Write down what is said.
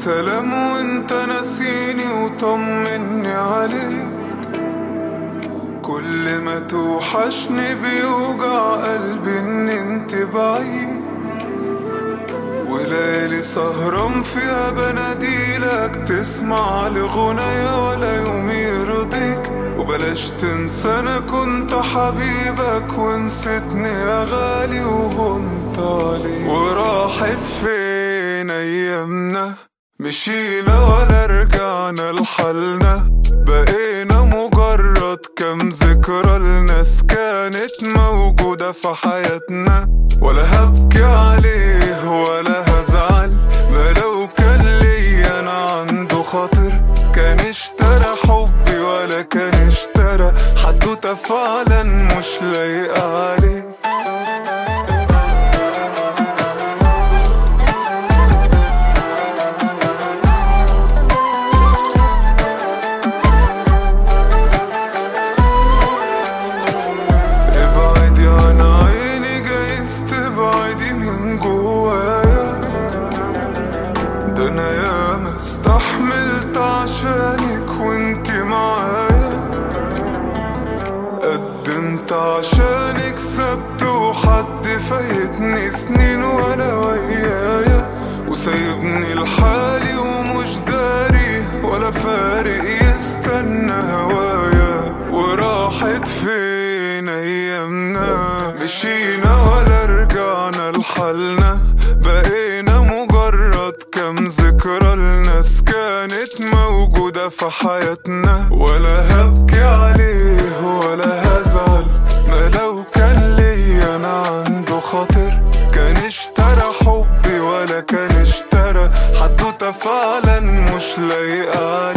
سلام وانت ناسيني وطمني عليك كل ما توحشني بيوجع قلبي ان انت بعيد وليالي سهران فيها بناديلك تسمع لغنايا ولا يوم يرضيك وبلاش تنسى انا كنت حبيبك ونسيتني يا غالي وهنت عليك وراحت فين ايامنا مشينا ولا رجعنا لحالنا بقينا مجرد كام ذكرى لناس كانت موجودة في حياتنا ولا هبكي عليه ولا هزعل ما لو كان ليا انا عنده خاطر كان اشترى حبي ولا كان اشترى حدوتة فعلا مش لايقة عليه ابعدي عن عيني جايز تبعدي من جوايا ده انا ياما استحملت عشانك وانتي معايا قدمت عشانك سبت وحد فايتني سنين وانا ويايا وسايبني لحالي ومش داري ولا فارق يستنى هوايا وراحت فين ايامنا مشينا ولا رجعنا لحالنا بقينا مجرد كام ذكرى لناس كانت موجودة في حياتنا ولا هبكي عليه ولا هزعل ما لو كان ليا انا عنده خاطر كان اشترى حبي ولا كان اشترى حدوتة فعلا مش لايقة